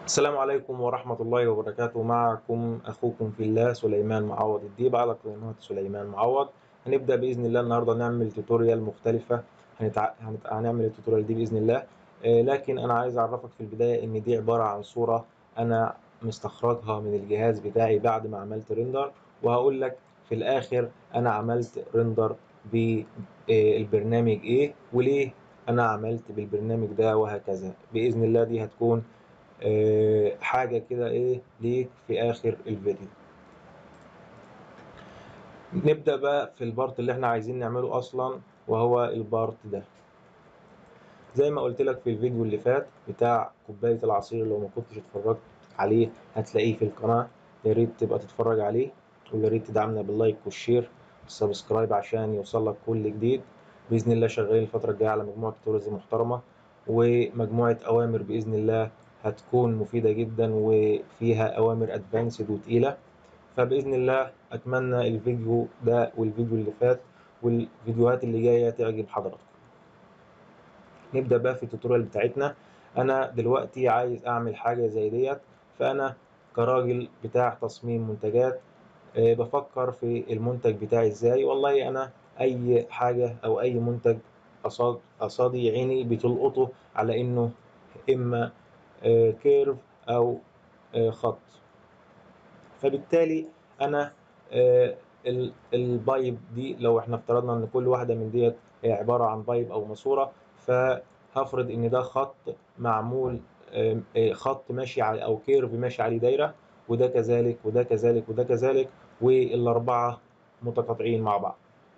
السلام عليكم ورحمة الله وبركاته معكم أخوكم في الله سليمان معوض الديب على قناة سليمان معوض هنبدأ بإذن الله النهاردة نعمل توتوريال مختلفة هنتع... هنت... هنعمل التوتوريال دي بإذن الله آه لكن أنا عايز أعرفك في البداية إن دي عبارة عن صورة أنا مستخرجها من الجهاز بتاعي بعد ما عملت ريندر وهقول لك في الآخر أنا عملت ريندر بالبرنامج إيه وليه أنا عملت بالبرنامج ده وهكذا بإذن الله دي هتكون أه حاجة كده ايه ليك في اخر الفيديو نبدأ بقى في البارت اللي احنا عايزين نعمله اصلا وهو البارت ده زي ما قلت لك في الفيديو اللي فات بتاع كوباية العصير لو ما كنتش اتفرجت عليه هتلاقيه في القناة يا ريت تبقى تتفرج عليه ويا ريت تدعمنا باللايك والشير والسبسكرايب عشان يوصلك كل جديد بإذن الله شغالين الفترة الجاية على مجموعة توتوريالز محترمة ومجموعة أوامر بإذن الله هتكون مفيدة جدا وفيها أوامر أدفانسد وتقيلة فبإذن الله أتمنى الفيديو ده والفيديو اللي فات والفيديوهات اللي جاية تعجب حضراتكم نبدأ بقى في التوتوريال بتاعتنا أنا دلوقتي عايز أعمل حاجة زي ديت فأنا كراجل بتاع تصميم منتجات بفكر في المنتج بتاعي إزاي والله أنا أي حاجة أو أي منتج قصاد قصادي عيني بتلقطه على إنه إما كيرف او خط فبالتالي انا البايب دي لو احنا افترضنا ان كل واحده من ديت هي عباره عن بايب او ماسوره فهفرض ان ده خط معمول خط ماشي على او كيرف ماشي عليه دايره وده كذلك وده كذلك وده كذلك والاربعه متقاطعين مع بعض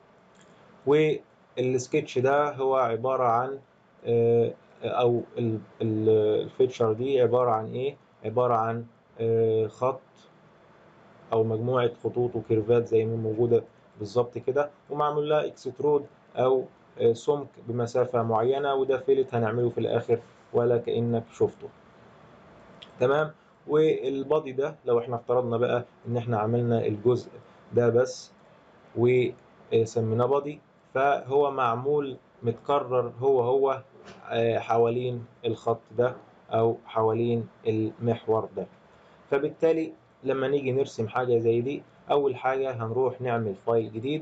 والسكتش ده هو عباره عن او الفيتشر دي عبارة عن ايه عبارة عن خط او مجموعة خطوط وكيرفات زي ما موجودة بالظبط كده ومعمول لها اكسترود او سمك بمسافة معينة وده فيلت هنعمله في الاخر ولا كأنك شفته تمام والبادي ده لو احنا افترضنا بقى ان احنا عملنا الجزء ده بس وسميناه بادي فهو معمول متكرر هو هو حوالين الخط ده او حوالين المحور ده فبالتالي لما نيجي نرسم حاجة زي دي اول حاجة هنروح نعمل فايل جديد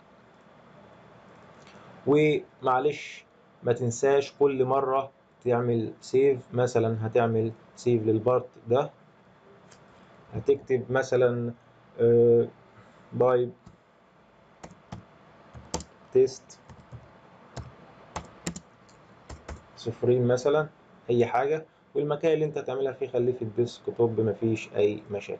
ومعلش ما تنساش كل مرة تعمل سيف مثلا هتعمل سيف للبارت ده هتكتب مثلا بايب تيست صفرين مثلا اي حاجة والمكان اللي انت هتعملها فيه خليه في الديسك توب مفيش اي مشاكل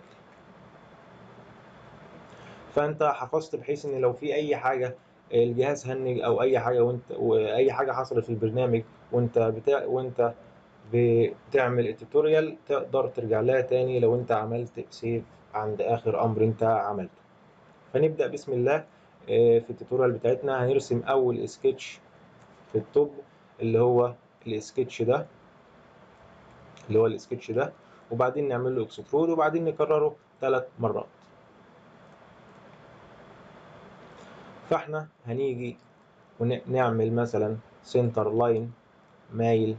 فانت حفظت بحيث ان لو في اي حاجة الجهاز هنج او اي حاجة وانت واي حاجة حصلت في البرنامج وانت بتاع وانت بتعمل التوتوريال تقدر ترجع لها تاني لو انت عملت سيف عند اخر امر انت عملته فنبدأ بسم الله في التوتوريال بتاعتنا هنرسم اول سكتش في التوب اللي هو السكتش ده اللي هو السكتش ده وبعدين نعمل له اكسترود وبعدين نكرره ثلاث مرات فاحنا هنيجي ونعمل مثلا سنتر لاين مايل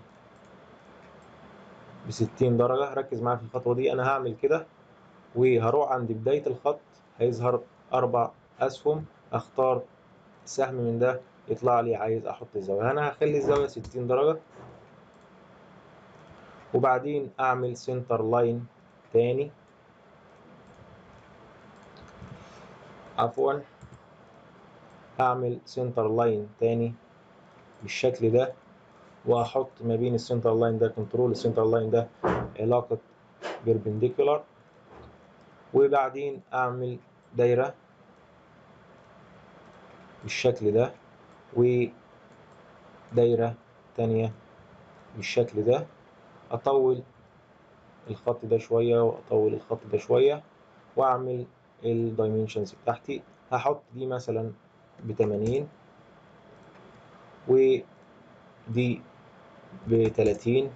بستين درجة ركز معايا في الخطوة دي أنا هعمل كده وهروح عند بداية الخط هيظهر أربع أسهم أختار سهم من ده يطلع لي عايز احط الزاوية انا هخلي الزاوية ستين درجة وبعدين اعمل سنتر لاين تاني عفوا اعمل سنتر لاين تاني بالشكل ده واحط ما بين السنتر لاين ده كنترول السنتر لاين ده علاقة بيربنديكولار وبعدين اعمل دايرة بالشكل ده ودايرة تانية بالشكل ده أطول الخط ده شوية وأطول الخط ده شوية وأعمل الدايمنشنز بتاعتي هحط دي مثلا بتمانين ودي بتلاتين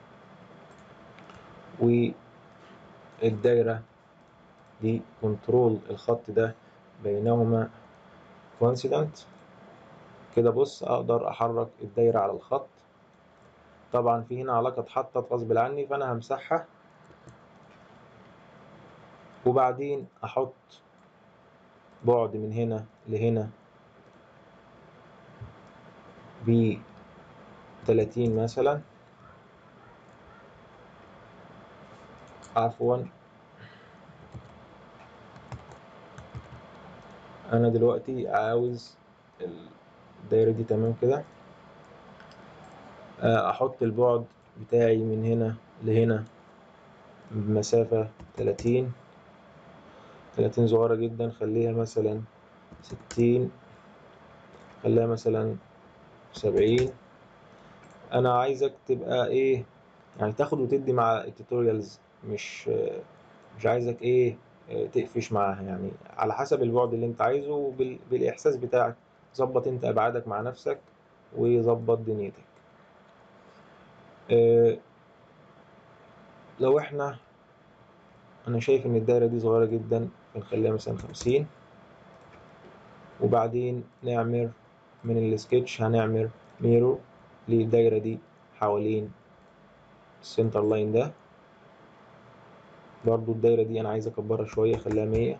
والدايرة دي كنترول الخط ده بينهما كونسيدنت كده بص اقدر احرك الدايرة على الخط طبعا في هنا علاقة اتحطت غصب عني فانا همسحها وبعدين احط بعد من هنا لهنا ب 30 مثلا عفوا انا دلوقتي عاوز الدايرة دي تمام كده احط البعد بتاعي من هنا لهنا بمسافة 30 30 صغيرة جدا خليها مثلا 60 خليها مثلا 70 انا عايزك تبقى ايه يعني تاخد وتدي مع التوتوريالز مش مش عايزك ايه تقفش معاها يعني على حسب البعد اللي انت عايزه وبال... بالاحساس بتاعك ظبط انت ابعادك مع نفسك وظبط دنيتك اه لو احنا انا شايف ان الدايره دي صغيره جدا فنخليها مثلا خمسين وبعدين نعمل من السكتش هنعمل ميرور للدايره دي حوالين السنتر لاين ده برضو الدايرة دي أنا عايز أكبرها شوية أخليها مية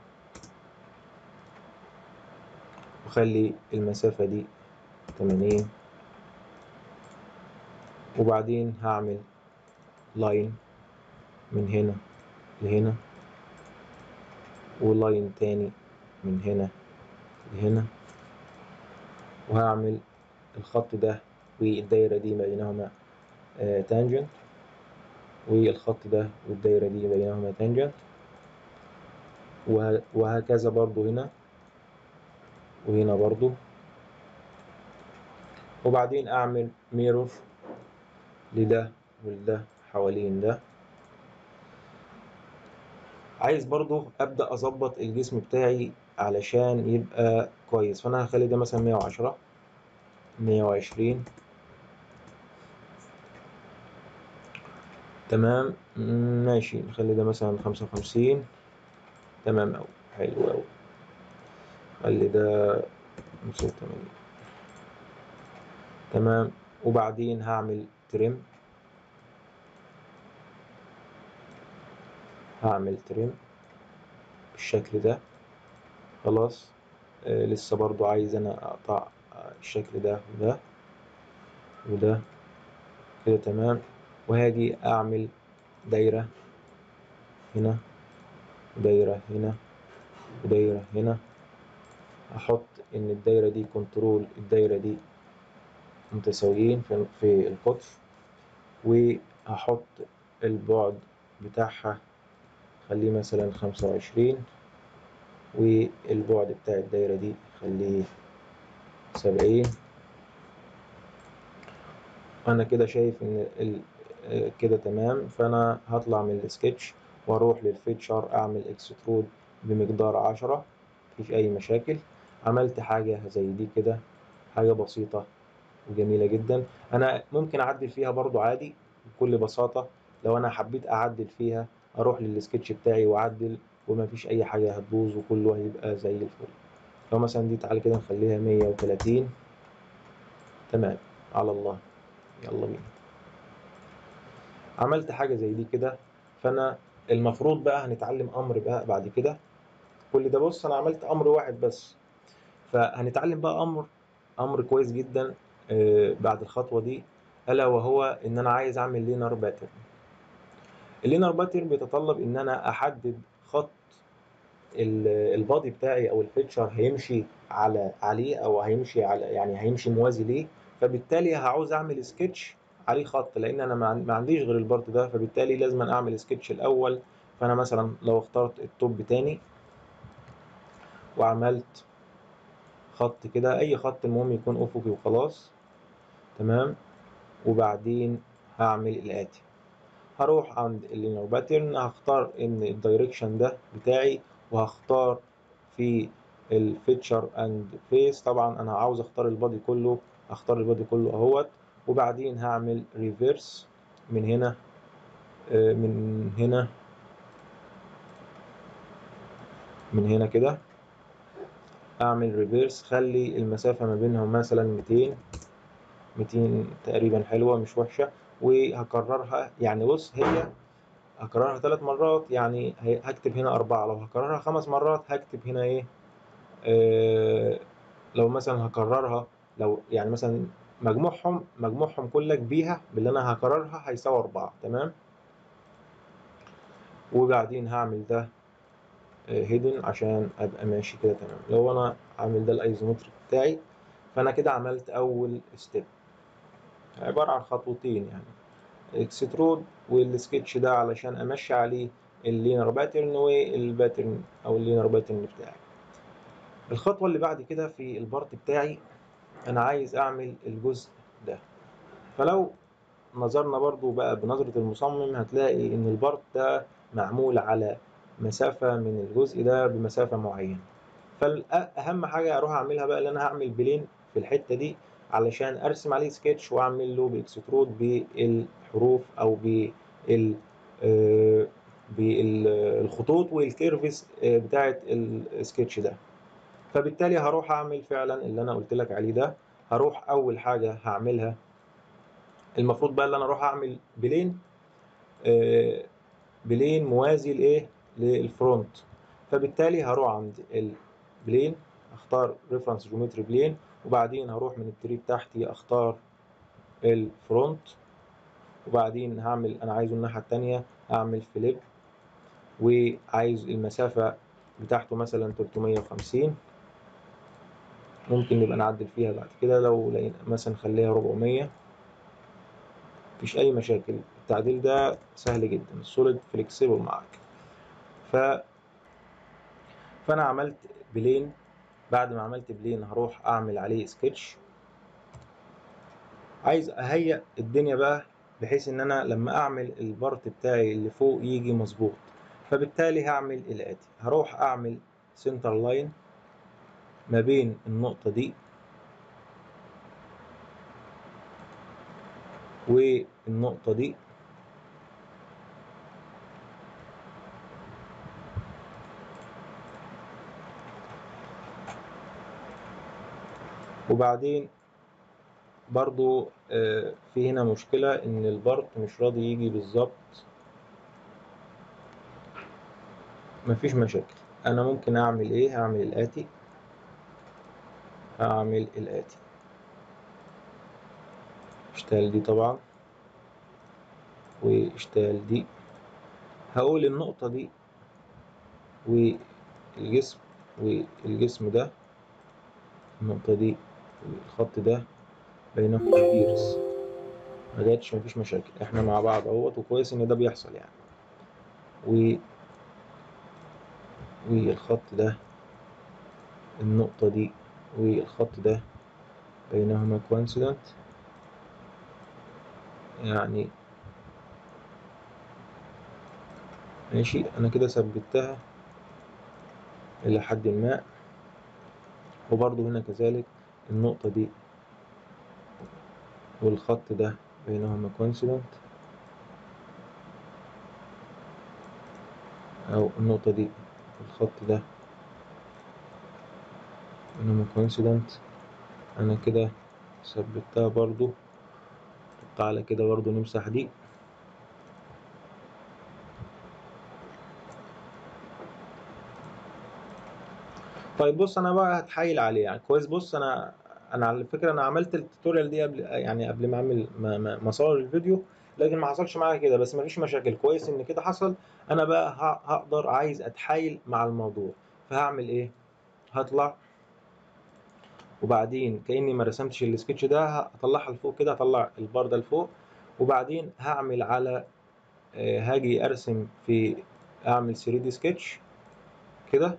وأخلي المسافة دي تمانين وبعدين هعمل لاين من هنا لهنا ولاين تاني من هنا لهنا وهعمل الخط ده والدايرة دي بينهما آه تانجنت والخط ده والدايرة دي بينهما تانجنت وهكذا برضو هنا وهنا برضو وبعدين أعمل ميرور لده ولده حوالين ده عايز برضو أبدأ أظبط الجسم بتاعي علشان يبقى كويس فأنا هخلي ده مثلا مية وعشرة مية وعشرين تمام ماشي نخلي ده مثلا خمسة وخمسين تمام أوي حلو أوي خلي ده خمسة وتمانين تمام وبعدين هعمل تريم هعمل تريم بالشكل ده خلاص آه لسه برضو عايز انا اقطع الشكل ده وده وده كده تمام وهاجي اعمل دايرة هنا ودايرة هنا ودايرة هنا احط ان الدايرة دي كنترول الدايرة دي متساويين في, في القطر وهحط البعد بتاعها خليه مثلا خمسة وعشرين والبعد بتاع الدايرة دي خليه سبعين أنا كده شايف إن ال... كده تمام فأنا هطلع من السكتش وأروح للفيتشر أعمل اكسترود بمقدار عشرة مفيش أي مشاكل عملت حاجة زي دي كده حاجة بسيطة وجميلة جدا أنا ممكن أعدل فيها برضو عادي بكل بساطة لو أنا حبيت أعدل فيها اروح للسكتش بتاعي واعدل ومفيش اي حاجه هتبوظ وكله هيبقى زي الفل لو مثلا دي تعالى كده نخليها 130 تمام على الله يلا بينا عملت حاجه زي دي كده فانا المفروض بقى هنتعلم امر بقى بعد كده كل ده بص انا عملت امر واحد بس فهنتعلم بقى امر امر كويس جدا بعد الخطوه دي الا وهو ان انا عايز اعمل لينر باترن اللينر باترن بيتطلب ان انا احدد خط البادي بتاعي او الفيتشر هيمشي على عليه او هيمشي على يعني هيمشي موازي ليه فبالتالي هعوز اعمل سكتش عليه خط لان انا ما عنديش غير البارت ده فبالتالي لازم اعمل سكتش الاول فانا مثلا لو اخترت التوب تاني وعملت خط كده اي خط المهم يكون افقي وخلاص تمام وبعدين هعمل الاتي هروح عند اللينر باترن هختار ان الدايركشن ده بتاعي وهختار في الفيتشر اند فيس طبعا انا عاوز اختار البادي كله اختار البادي كله اهوت وبعدين هعمل ريفيرس من هنا من هنا من هنا كده اعمل ريفيرس خلي المسافة ما بينهم مثلا 200 200 تقريبا حلوة مش وحشة وهكررها يعني بص هي هكررها ثلاث مرات يعني هي- هكتب هنا أربعة لو هكررها خمس مرات هكتب هنا إيه آه لو مثلا هكررها لو يعني مثلا مجموعهم مجموعهم كلك بيها باللي أنا هكررها هيساوي أربعة تمام وبعدين هعمل ده هيدن عشان ابقى ماشي كده تمام لو انا عامل ده الايزومتريك بتاعي فانا كده عملت اول ستيب عباره عن خطوتين يعني اكسترود والسكتش ده علشان امشي عليه اللينر باترن والباترن او اللينر باترن بتاعي الخطوه اللي بعد كده في البارت بتاعي انا عايز اعمل الجزء ده فلو نظرنا برضو بقى بنظرة المصمم هتلاقي ان البارت ده معمول على مسافة من الجزء ده بمسافة معينة فأهم حاجة أروح أعملها بقى اللي أنا هعمل بلين في الحتة دي علشان أرسم عليه سكتش وأعمل له بإكسترود بالحروف أو بال آه، بالخطوط والكيرفز آه، بتاعة السكتش ده فبالتالي هروح أعمل فعلا اللي أنا قلت لك عليه ده هروح أول حاجة هعملها المفروض بقى اللي أنا أروح أعمل بلين آه، بلين موازي لايه للفرونت فبالتالي هروح عند البلين اختار ريفرنس جيومتري بلين وبعدين هروح من التري بتاعتي اختار الفرونت وبعدين هعمل انا عايزه الناحيه التانية هعمل فليب وعايز المسافه بتاعته مثلا 350 ممكن نبقى نعدل فيها بعد كده لو لقينا مثلا خليها 400 مفيش اي مشاكل التعديل ده سهل جدا السوليد فليكسيبل معاك ف فانا عملت بلين بعد ما عملت بلين هروح اعمل عليه سكتش عايز اهيئ الدنيا بقى بحيث ان انا لما اعمل البارت بتاعي اللي فوق يجي مظبوط فبالتالي هعمل الاتي هروح اعمل سنتر لاين ما بين النقطة دي والنقطة دي وبعدين برضو آه، في هنا مشكلة ان البارت مش راضي يجي بالظبط مفيش مشاكل انا ممكن اعمل ايه هعمل الاتي هعمل الاتي اشتغل دي طبعا واشتغل دي هقول النقطة دي والجسم والجسم ده النقطة دي والخط ده بينهم بيرس ما جاتش مفيش مشاكل احنا مع بعض اهوت وكويس ان ده بيحصل يعني و والخط ده النقطة دي والخط ده بينهما كوانسيدنت يعني ماشي انا كده ثبتها الى حد ما وبرضه هنا كذلك النقطة دي والخط ده بينهما كوانسيدنت أو النقطة دي والخط ده بينهما كوانسيدنت أنا كده ثبتها برضو تعالى كده برضو نمسح دي طيب بص انا بقى هتحايل عليه يعني كويس بص انا انا على فكره انا عملت التوتوريال دي قبل يعني قبل ما اعمل ما ما ما اصور الفيديو لكن ما حصلش معايا كده بس ما فيش مشاكل كويس ان كده حصل انا بقى ه- هقدر عايز اتحايل مع الموضوع فهعمل ايه هطلع وبعدين كاني ما رسمتش السكتش ده هطلعها لفوق كده هطلع البار ده لفوق وبعدين هعمل على آه، هاجي ارسم في اعمل 3 دي سكتش كده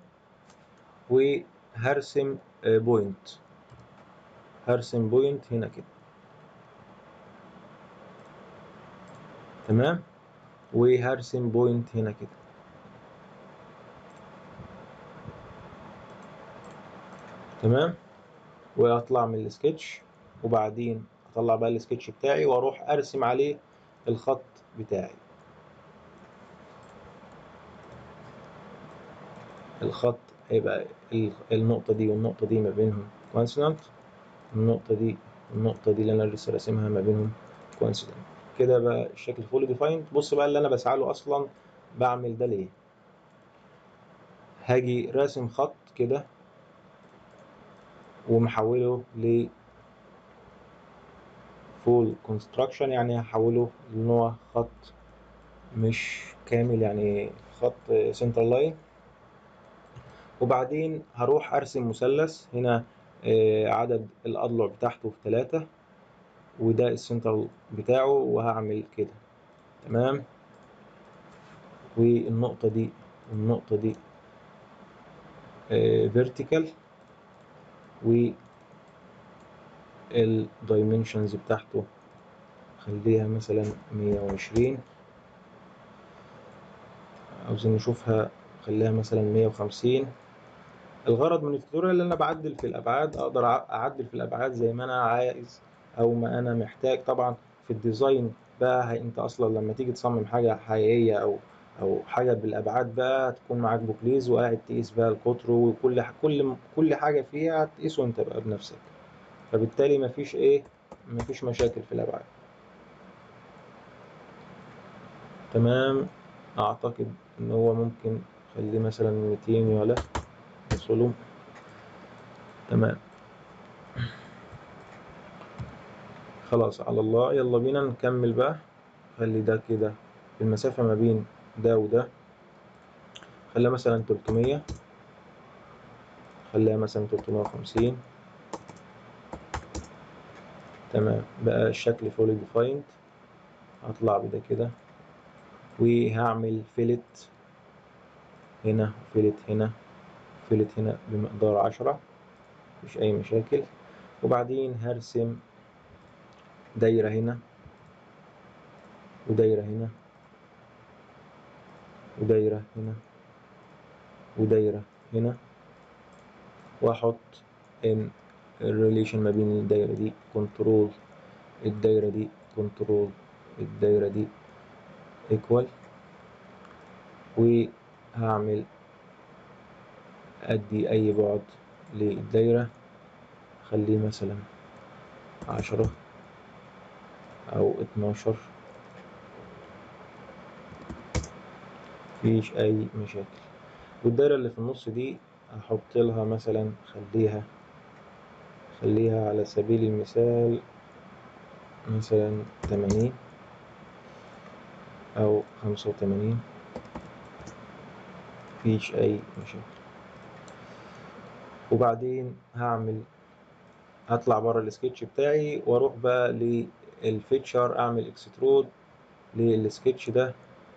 وهرسم بوينت هرسم بوينت هنا كده تمام وهرسم بوينت هنا كده تمام واطلع من السكتش وبعدين اطلع بقى السكتش بتاعي واروح ارسم عليه الخط بتاعي الخط هيبقى ال- النقطة دي والنقطة دي ما بينهم كونسونانت النقطة دي والنقطة دي اللي أنا لسه راسمها ما بينهم كونسونانت كده بقى الشكل فولي ديفايند بص بقى اللي انا بسعى له اصلا بعمل ده ليه هاجي راسم خط كده ومحوله ل فول كونستراكشن يعني هحوله لنوع خط مش كامل يعني خط سنتر لاين وبعدين هروح ارسم مثلث هنا آه، عدد الاضلع بتاعته في ثلاثة وده السنتر بتاعه وهعمل كده تمام والنقطة دي النقطة دي فيرتيكال و الدايمنشنز بتاعته خليها مثلا مية وعشرين عاوزين نشوفها خليها مثلا مية وخمسين الغرض من التوتوريال اللي انا بعدل في الابعاد اقدر اعدل في الابعاد زي ما انا عايز او ما انا محتاج طبعا في الديزاين بقى انت اصلا لما تيجي تصمم حاجه حقيقيه او او حاجه بالابعاد بقى تكون معاك بوكليز وقاعد تقيس بقى القطر وكل كل كل حاجه فيها تقيسه انت بقى بنفسك فبالتالي مفيش ايه مفيش مشاكل في الابعاد تمام اعتقد ان هو ممكن خليه مثلا 200 ولا وصلوا تمام خلاص على الله يلا بينا نكمل بقى خلي ده كده المسافة ما بين ده وده خليها مثلا 300 خليها مثلا 350 تمام بقى الشكل فولي ديفايند هطلع بده كده وهعمل فيلت هنا فيلت هنا فيلت هنا بمقدار عشرة مفيش أي مشاكل وبعدين هرسم دايرة هنا ودايرة هنا ودايرة هنا ودايرة هنا وأحط إن الريليشن ما بين الدايرة دي كنترول الدايرة دي كنترول الدايرة دي equal وهعمل أدي أي بعد للدايرة خليه مثلا عشرة أو اتناشر مفيش أي مشاكل والدايرة اللي في النص دي هحط لها مثلا خليها خليها على سبيل المثال مثلا تمانين أو خمسة وتمانين مفيش أي مشاكل وبعدين هعمل هطلع بره السكتش بتاعي واروح بقى للفيتشر اعمل اكسترود للسكتش ده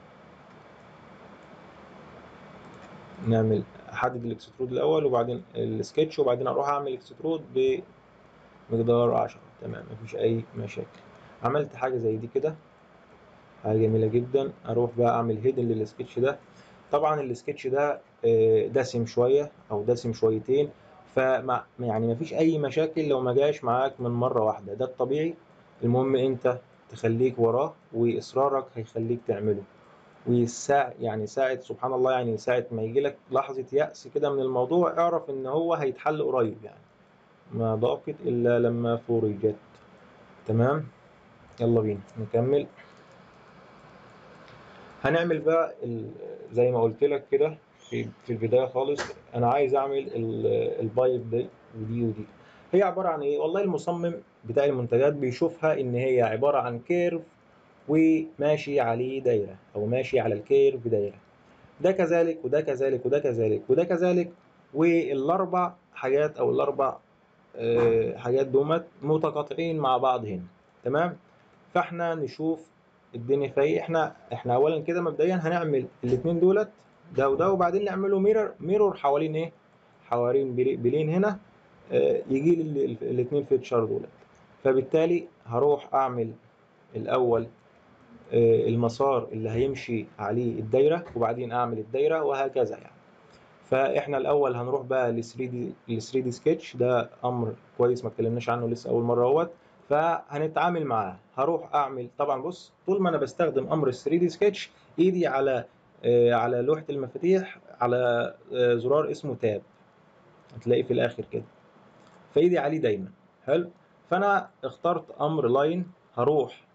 نعمل احدد الاكسترود الاول وبعدين السكتش وبعدين اروح اعمل اكسترود بمقدار عشرة تمام مفيش اي مشاكل عملت حاجه زي دي كده حاجه جميله جدا اروح بقى اعمل هيدن للسكتش ده طبعا السكتش ده دسم شويه او دسم شويتين فما يعني مفيش اي مشاكل لو ما جاش معاك من مره واحده ده الطبيعي المهم انت تخليك وراه واصرارك هيخليك تعمله وساعة يعني ساعة سبحان الله يعني ساعة ما يجي لك لحظة يأس كده من الموضوع اعرف ان هو هيتحل قريب يعني ما ضاقت الا لما فرجت تمام يلا بينا نكمل هنعمل بقى زي ما قلت لك كده في في البدايه خالص انا عايز اعمل البايب دي ودي ودي هي عباره عن ايه والله المصمم بتاع المنتجات بيشوفها ان هي عباره عن كيرف وماشي عليه دايره او ماشي على الكيرف دايره ده كذلك وده كذلك وده كذلك وده كذلك والاربع حاجات او الاربع حاجات دومت متقاطعين مع بعض هنا تمام فاحنا نشوف الدنيا فيها احنا احنا اولا كده مبدئيا هنعمل الاثنين دولت ده وده وبعدين نعمله ميرور ميرور حوالين ايه حوالين بلين هنا آه يجي لي الاثنين فيتشر دولت فبالتالي هروح اعمل الاول آه المسار اللي هيمشي عليه الدايره وبعدين اعمل الدايره وهكذا يعني فاحنا الاول هنروح بقى ل 3 دي ل 3 دي سكتش ده امر كويس ما اتكلمناش عنه لسه اول مره اهوت فهنتعامل معاه هروح اعمل طبعا بص طول ما انا بستخدم امر ال 3 دي سكتش ايدي على آه على لوحه المفاتيح على آه زرار اسمه تاب هتلاقيه في الاخر كده فايدي عليه دايما حلو فانا اخترت امر لاين هروح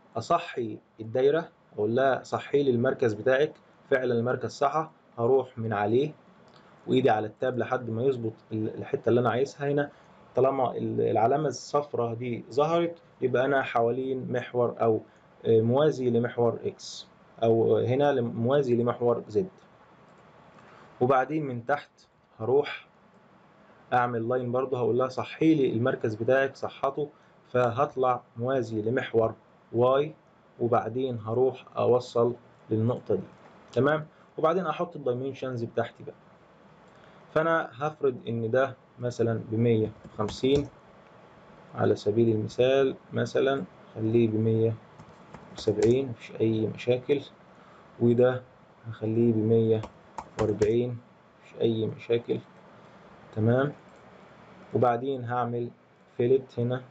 اصحي الدايره اقول لها صحي لي المركز بتاعك فعلا المركز صح هروح من عليه وايدي على التاب لحد ما يظبط الحته اللي انا عايزها هنا طالما العلامه الصفراء دي ظهرت يبقى انا حوالين محور او موازي لمحور اكس او هنا موازي لمحور زد وبعدين من تحت هروح اعمل لاين برضه هقول لها صحي لي المركز بتاعك صحته فهطلع موازي لمحور واي وبعدين هروح اوصل للنقطه دي تمام وبعدين احط الدايمنشنز بتاعتي بقى فانا هفرض ان ده مثلا ب 150 على سبيل المثال مثلا خليه ب 170 مفيش اي مشاكل وده هخليه ب 140 مفيش اي مشاكل تمام وبعدين هعمل فيلت هنا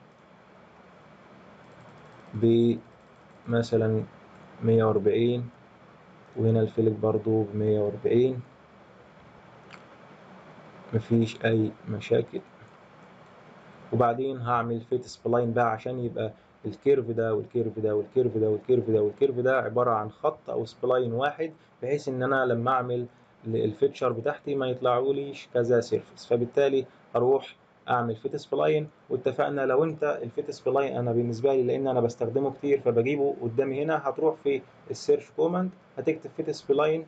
بمثلا 140 وهنا الفيلت برضو ب 140 مفيش اي مشاكل وبعدين هعمل فيت سبلاين بقى عشان يبقى الكيرف ده والكيرف ده والكيرف ده والكيرف ده والكيرف ده عبارة عن خط او سبلاين واحد بحيث ان انا لما اعمل الفيتشر بتاعتي ما يطلعوليش كذا سيرفيس فبالتالي اروح اعمل فيت سبلاين واتفقنا لو انت الفيت سبلاين انا بالنسبه لي لان انا بستخدمه كتير فبجيبه قدامي هنا هتروح في السيرش كوماند هتكتب فيت سبلاين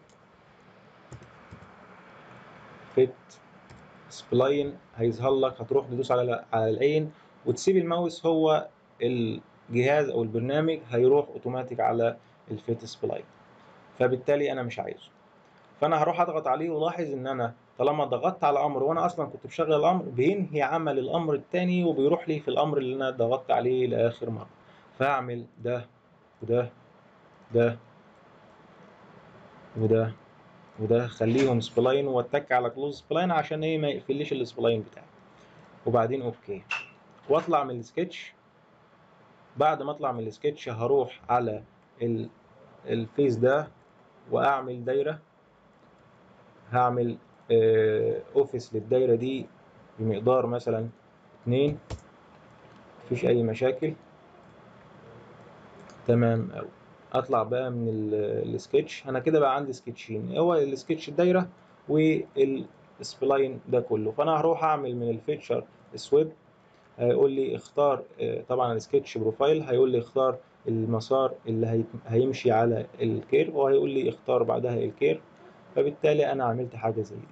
فيت سبلاين هيظهر لك هتروح تدوس على على العين وتسيب الماوس هو الجهاز او البرنامج هيروح اوتوماتيك على الفيت سبلاين فبالتالي انا مش عايزه فانا هروح اضغط عليه ولاحظ ان انا طالما ضغطت على امر وانا اصلا كنت بشغل الامر بينهي عمل الامر التاني وبيروح لي في الامر اللي انا ضغطت عليه لاخر مره فاعمل ده وده ده وده وده خليهم سبلاين واتك على كلوز سبلاين عشان ايه ما يقفليش السبلاين بتاعي وبعدين اوكي واطلع من السكتش بعد ما اطلع من السكتش هروح على الفيس ده واعمل دايره هعمل اوفيس للدايره دي بمقدار مثلا اتنين مفيش اي مشاكل تمام اوي اطلع بقى من السكتش انا كده بقى عندي سكتشين هو السكتش الدايره والسبلاين ده كله فانا هروح اعمل من الفيتشر سويب هيقول لي اختار طبعا السكتش بروفايل هيقول لي اختار المسار اللي هيمشي على الكيرف وهيقول لي اختار بعدها الكيرف فبالتالي انا عملت حاجه زي دي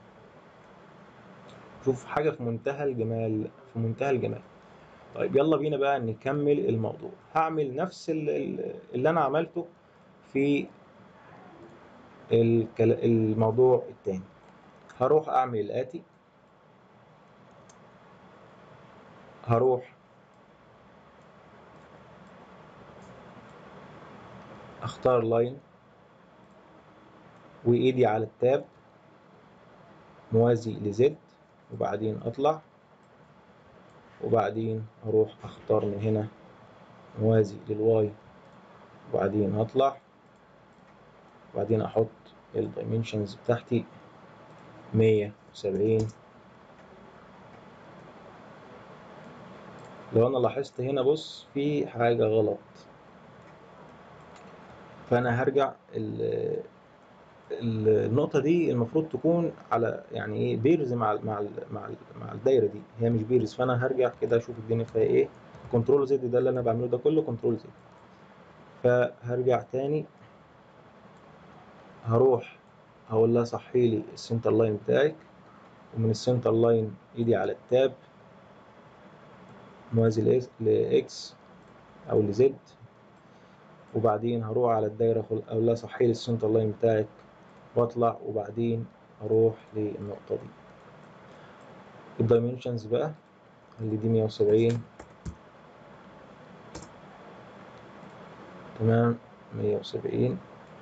شوف حاجه في منتهى الجمال في منتهى الجمال طيب يلا بينا بقى نكمل الموضوع هعمل نفس اللي انا عملته في الموضوع التاني هروح اعمل الاتي هروح اختار لاين وايدي على التاب موازي لزد وبعدين اطلع وبعدين اروح اختار من هنا موازي للواي وبعدين اطلع وبعدين احط الدايمنشنز بتاعتي مية وسبعين لو انا لاحظت هنا بص في حاجة غلط فانا هرجع النقطة دي المفروض تكون على يعني ايه بيرز مع ال مع ال مع ال مع الدايرة دي هي مش بيرز فانا هرجع كده اشوف الدنيا فيها ايه كنترول زد ده اللي انا بعمله ده كله كنترول زد فهرجع تاني هروح هقول لها صحي لي السنتر لاين بتاعك ومن السنتر لاين ايدي على التاب موازي لاكس او لزد وبعدين هروح على الدايرة اقول لها صحي لي السنتر لاين بتاعك واطلع وبعدين اروح للنقطة دي الدايمنشنز بقى اللي دي مية وسبعين تمام مية وسبعين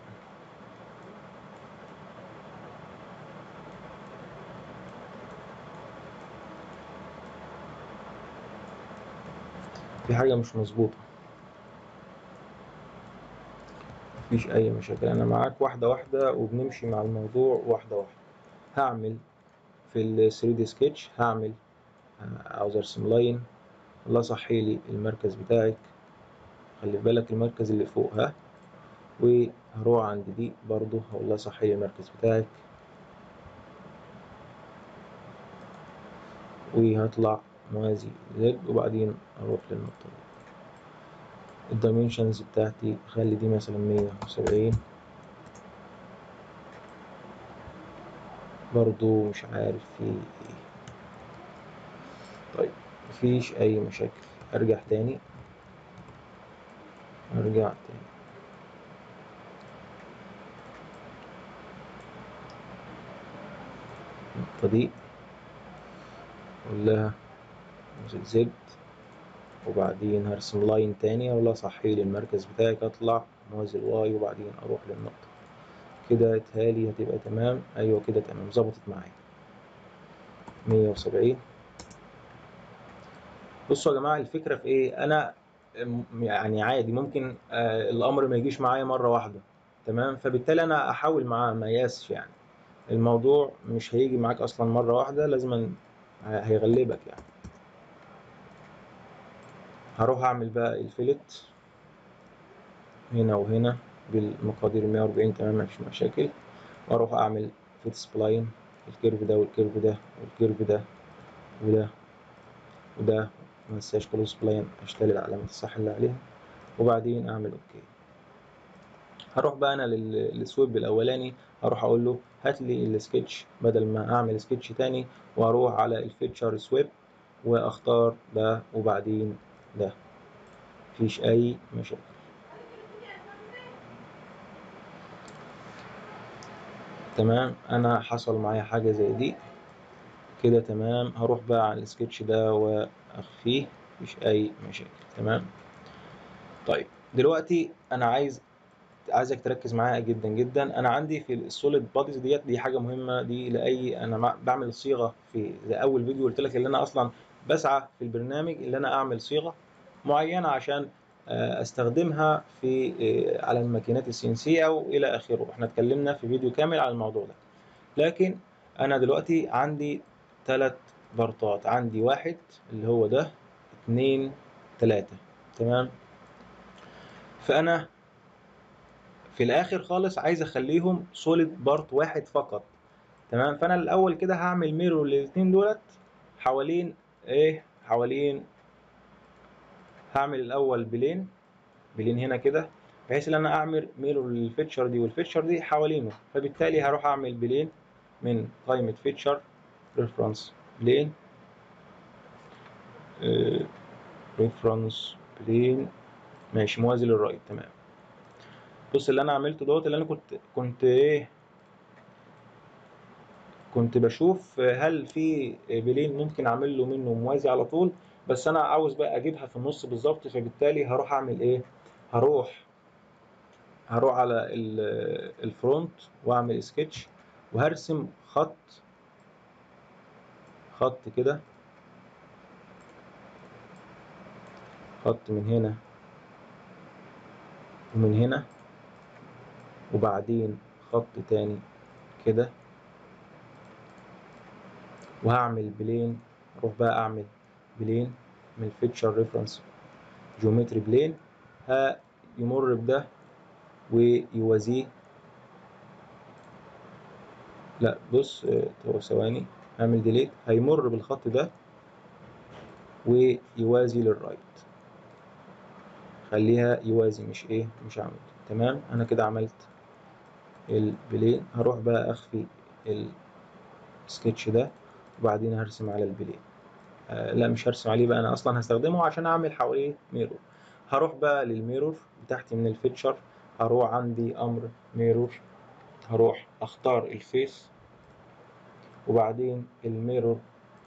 في حاجة مش مظبوطة مفيش أي مشاكل أنا معاك واحدة واحدة وبنمشي مع الموضوع واحدة واحدة هعمل في ال 3 d sketch هعمل عاوز أرسم لاين الله صحي لي المركز بتاعك خلي بالك المركز اللي فوق ها وهروح عند دي برضو هقول لها صحي لي المركز بتاعك وهطلع موازي زد وبعدين اروح للنقطة دي الدايمنشنز بتاعتي خلي دي مثلا مية وسبعين برضو مش عارف في ايه طيب مفيش اي مشاكل ارجع تاني ارجع تاني النقطة دي اقول لها زد زد وبعدين هرسم لاين تاني اقول لها صحي لي المركز بتاعك اطلع موازي الواي وبعدين اروح للنقطة كده اتهالي هتبقى تمام ايوه كده تمام ظبطت معايا مية وسبعين بصوا يا جماعة الفكرة في ايه انا يعني عادي ممكن آه الامر ما يجيش معايا مرة واحدة تمام فبالتالي انا احاول معاه ما ياسش يعني الموضوع مش هيجي معاك اصلا مرة واحدة لازم هيغلبك يعني هروح اعمل بقى الفيلت هنا وهنا بالمقادير 140 تمام مفيش مشاكل واروح اعمل فيت سبلاين الكيرف ده والكيرف ده والكيرف ده وده وده منساش كلوز سبلاين اشتغل العلامات الصح اللي عليها وبعدين اعمل اوكي هروح بقى انا للسويب الاولاني هروح اقول له هات لي السكتش بدل ما اعمل سكتش تاني واروح على الفيتشر سويب واختار ده وبعدين ده مفيش اي مشاكل تمام انا حصل معايا حاجه زي دي كده تمام هروح بقى على السكتش ده واخفيه مفيش اي مشاكل تمام طيب دلوقتي انا عايز عايزك تركز معايا جدا جدا انا عندي في السوليد باديز ديت دي حاجه مهمه دي لاي انا بعمل صيغه في زي اول فيديو قلت لك ان انا اصلا بسعى في البرنامج ان انا اعمل صيغه معينه عشان استخدمها في على الماكينات السي ان سي او الى اخره احنا اتكلمنا في فيديو كامل على الموضوع ده لكن انا دلوقتي عندي ثلاث بارتات عندي واحد اللي هو ده اتنين تلاتة تمام فانا في الاخر خالص عايز اخليهم سوليد بارت واحد فقط تمام فانا الاول كده هعمل ميرور للاتنين دولت حوالين ايه حوالين هعمل الاول بلين بلين هنا كده بحيث ان انا اعمل ميرور للفيتشر دي والفيتشر دي حوالينه فبالتالي هروح اعمل بلين من قائمة فيتشر ريفرنس بلين ريفرنس بلين ماشي موازي للرايت تمام بص اللي انا عملته دوت اللي انا كنت كنت ايه كنت بشوف هل في بلين ممكن اعمل له منه موازي على طول بس انا عاوز بقى اجيبها في النص بالظبط فبالتالي هروح اعمل ايه هروح هروح على الفرونت واعمل سكتش وهرسم خط خط كده خط من هنا ومن هنا وبعدين خط تاني كده وهعمل بلين اروح بقى اعمل بلين من الفيتشر ريفرنس جيومتري بلين هيمر بده ويوازيه لا بص اه ثواني هعمل ديليت هيمر بالخط ده ويوازي للرايت خليها يوازي مش ايه مش عمود تمام انا كده عملت البلين هروح بقى اخفي السكتش ده وبعدين هرسم على البلين آه لا مش هرسم عليه بقى انا اصلا هستخدمه عشان اعمل حواليه ميرور هروح بقى للميرور بتاعتي من الفيتشر هروح عندي امر ميرور هروح اختار الفيس وبعدين الميرور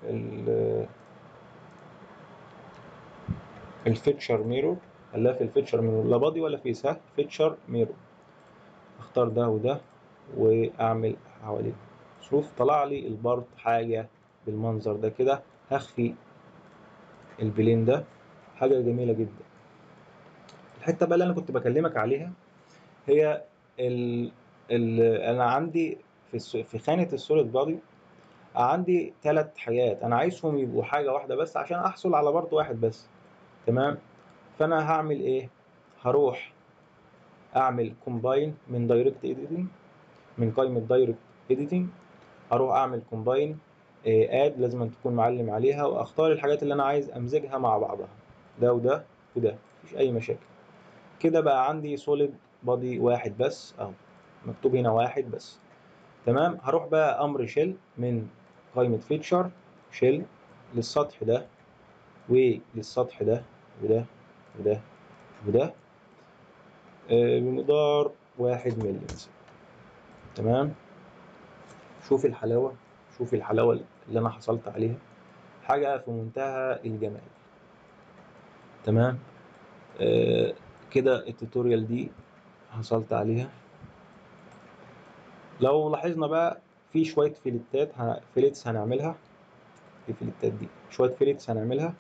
الفيتشر ميرور خليها في الفيتشر ميرور لا بادي ولا فيس ها فيتشر ميرور اختار ده وده واعمل حواليه شوف طلع لي البارت حاجه بالمنظر ده كده هخفي البلين ده حاجه جميله جدا الحته بقى اللي انا كنت بكلمك عليها هي ال ال انا عندي في في خانه السوليد بادي عندي ثلاث حاجات انا عايزهم يبقوا حاجه واحده بس عشان احصل على بارت واحد بس تمام فانا هعمل ايه هروح اعمل كومباين من دايركت اديتنج من قائمه دايركت اديتنج هروح اعمل كومباين اد لازم تكون معلم عليها واختار الحاجات اللي انا عايز امزجها مع بعضها ده وده وده مفيش اي مشاكل كده بقى عندي سوليد بادي واحد بس اهو مكتوب هنا واحد بس تمام هروح بقى امر شيل من قائمه فيتشر شيل للسطح ده وللسطح ده وده وده وده آه، بمقدار واحد مللي مثلا تمام شوف الحلاوة شوف الحلاوة اللي أنا حصلت عليها حاجة في منتهى الجمال تمام آه كده التوتوريال دي حصلت عليها لو لاحظنا بقى في شوية فيلتات ه- فيلتس هنعملها في فيلتات دي شوية فيلتس هنعملها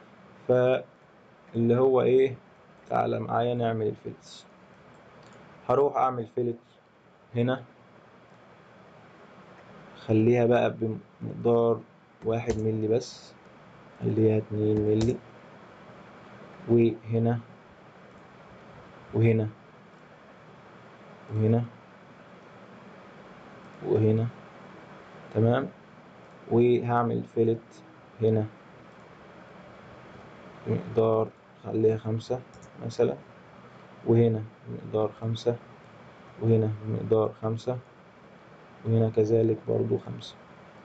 فاللي هو ايه تعالى معايا نعمل الفيلتس هروح اعمل فيلت هنا خليها بقى بمقدار واحد ملي بس خليها اتنين ملي وهنا وهنا وهنا وهنا تمام وهعمل فيلت هنا بمقدار خليها خمسة مثلا وهنا بمقدار خمسة وهنا بمقدار خمسة وهنا كذلك برضو خمسة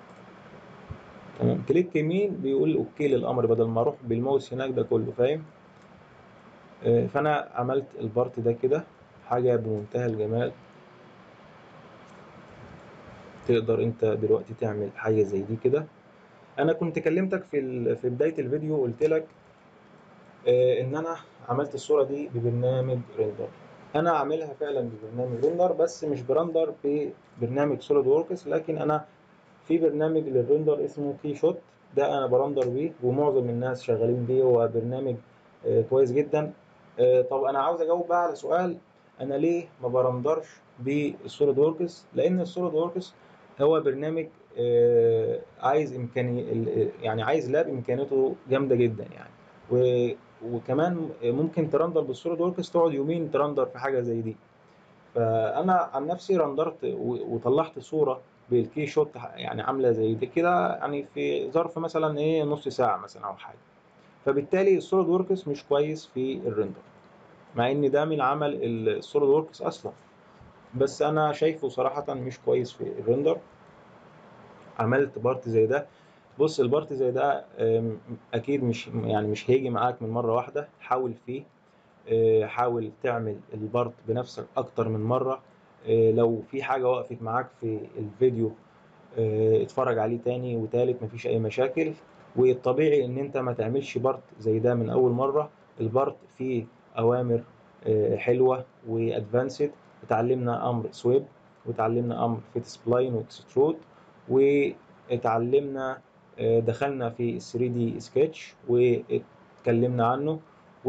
تمام كليك يمين بيقول اوكي للامر بدل ما اروح بالماوس هناك ده كله فاهم آه، فانا عملت البارت ده كده حاجة بمنتهى الجمال تقدر انت دلوقتي تعمل حاجة زي دي كده انا كنت كلمتك في ال- في بداية الفيديو قلت لك آه، ان انا عملت الصورة دي ببرنامج ريندر انا عاملها فعلا ببرنامج ريندر بس مش برندر ببرنامج سوليد ووركس لكن انا في برنامج للريندر اسمه كي شوت ده انا برندر بيه ومعظم الناس شغالين بيه هو برنامج آه، كويس جدا آه، طب انا عاوز اجاوب بقى على سؤال انا ليه ما برندرش بالسوليد ووركس لان السوليد ووركس هو برنامج آه، عايز امكاني ال- يعني عايز لاب امكانياته جامده جدا يعني و- وكمان ممكن ترندر بالسوليد ووركس تقعد يومين ترندر في حاجه زي دي فانا عن نفسي رندرت و- وطلعت صوره بالكي شوت يعني عامله زي دي كده يعني في ظرف مثلا ايه نص ساعه مثلا او حاجه فبالتالي السوليد ووركس مش كويس في الريندر مع ان ده من عمل السوليد ووركس اصلا بس انا شايفه صراحه مش كويس في الريندر عملت بارت زي ده بص البارت زي ده أم، اكيد مش يعني مش هيجي معاك من مره واحده حاول فيه آه، حاول تعمل البارت بنفسك اكتر من مره آه، لو في حاجه وقفت معاك في الفيديو آه، اتفرج عليه تاني وتالت مفيش اي مشاكل والطبيعي ان انت ما تعملش بارت زي ده من اول مره البارت فيه اوامر آه، حلوه وادفانسد اتعلمنا امر سويب وتعلمنا امر فيت سبلاين واكسترود واتعلمنا آه، دخلنا في 3 دي سكتش واتكلمنا عنه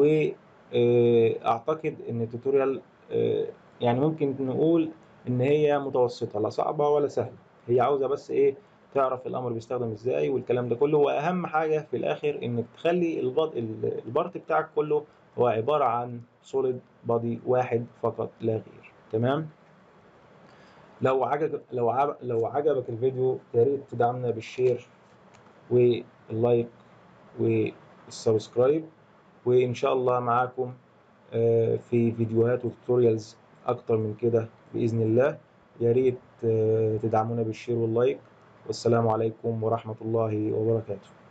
واعتقد ان التوتوريال آه، يعني ممكن نقول ان هي متوسطه لا صعبه ولا سهله هي عاوزه بس ايه تعرف الامر بيستخدم ازاي والكلام ده كله واهم حاجه في الاخر انك تخلي البط... البارت بتاعك كله هو عباره عن سوليد بادي واحد فقط لا غير تمام لو عجب لو عب... لو عجبك الفيديو يا ريت تدعمنا بالشير واللايك والسبسكرايب وان شاء الله معاكم آه، في فيديوهات وتوتوريالز اكتر من كده باذن الله يا ريت آه، تدعمونا بالشير واللايك والسلام عليكم ورحمه الله وبركاته